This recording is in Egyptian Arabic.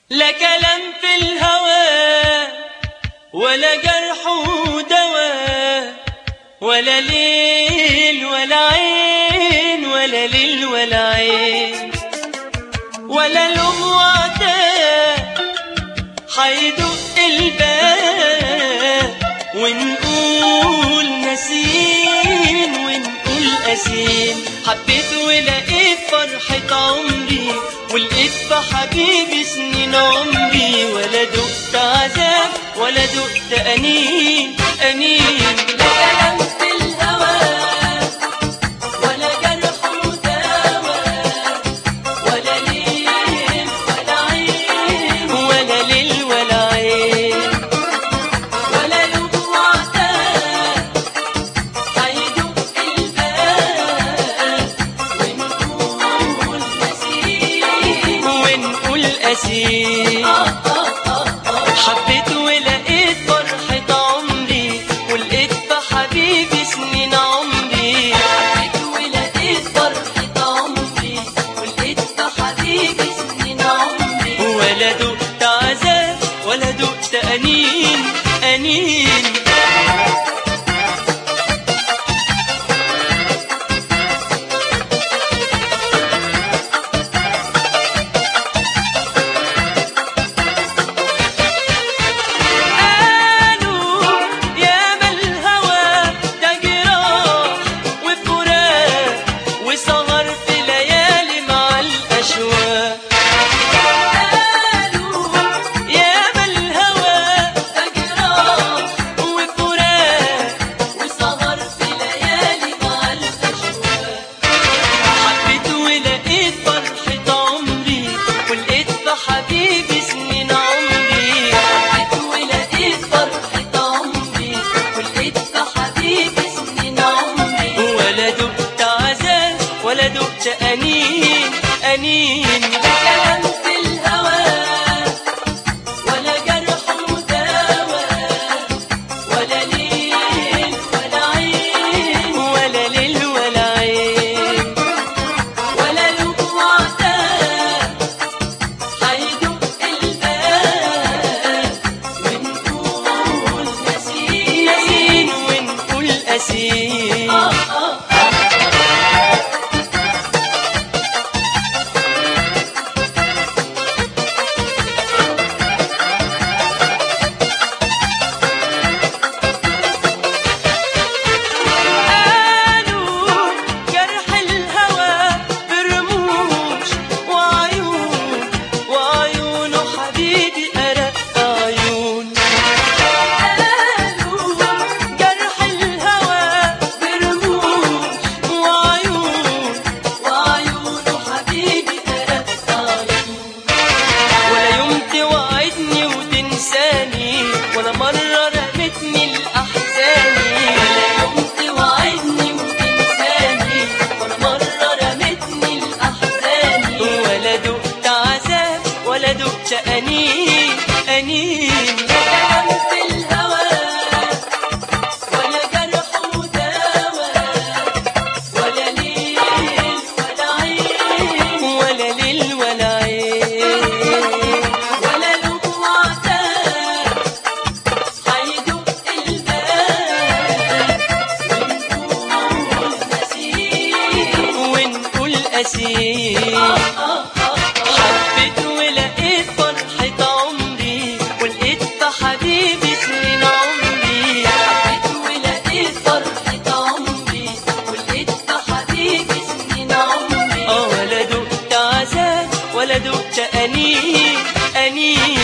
لا كلام في الهوى ولا جرح ودواء ولا ليل ولا عين ولا ليل ولا عين ولا لوم وعتاب حيدق الباب ونقول ناسين ونقول قاسين حبيت ولقيت فرحة عمري ولقيت في حبيبي سنين عمري ولا دقت عذاب ولا دقت أنين أنين لا كلام في الهوى ولا جرح ودواء ولا ليل ولا عين ولا ليل ولا عين ولا لوم وعتاب هيدق الباب ونقول نسيم ونقول أسير حبيت ولقيت فرحة عمري ولقيت في حبيبي سنين عمري حبيت ولقيت فرحة عمري ولقيت في حبيبي سنين عمري ولا دقت عذاب ولا دقت أنين أنين قالوا يا ما الهوى ده جراح وفراق وسهر في ليالي مع الأشواق قالوا يا ما الهوى ده جراح وفراق وسهر في ليالي مع الأشواق حبيت ولقيت فرحة عمري ولقيت في حبيبي سنين عمري حبيت ولقيت فرحة عمري ولقيت في حبيبي سنين عمري ولا دقت عذاب ولا دقت أنين أنين لا كلام في الهوى ولا جرح ودواء ولا ليل ولا عين ولا ليل ولا عين ولا لوم وعتاب هيدق الباب ونقول نسيم ونقول أسير قالوا جرح الهوى برموش وعيون وعيونه حبيبي أرق عيون قالوا جرح الهوى برموش وعيون وعيونه حبيبي أرق عيون ولا يوم توعدني وتنساني ولا مرة رمتني الأحزاني ولا يوم توعدني وتنساني ولا مرة رمتني الأحزاني ولا دقت عذاب ولا دقت أنين أنين لا كلام في الهوى ولا جرح ودواء ولا ليل ولا عين ولا ليل ولا عين ولا لوم وعتاب هيدق الباب ونقول نسيم ونقول أسير حبيت ولقيت فرحة عمري ولقيت في حبيبي سنين عمري حبيت ولقيت فرحة عمري ولقيت في حبيبي سنين عمري اه ولا دقت عذاب ولا دقت أنين أنين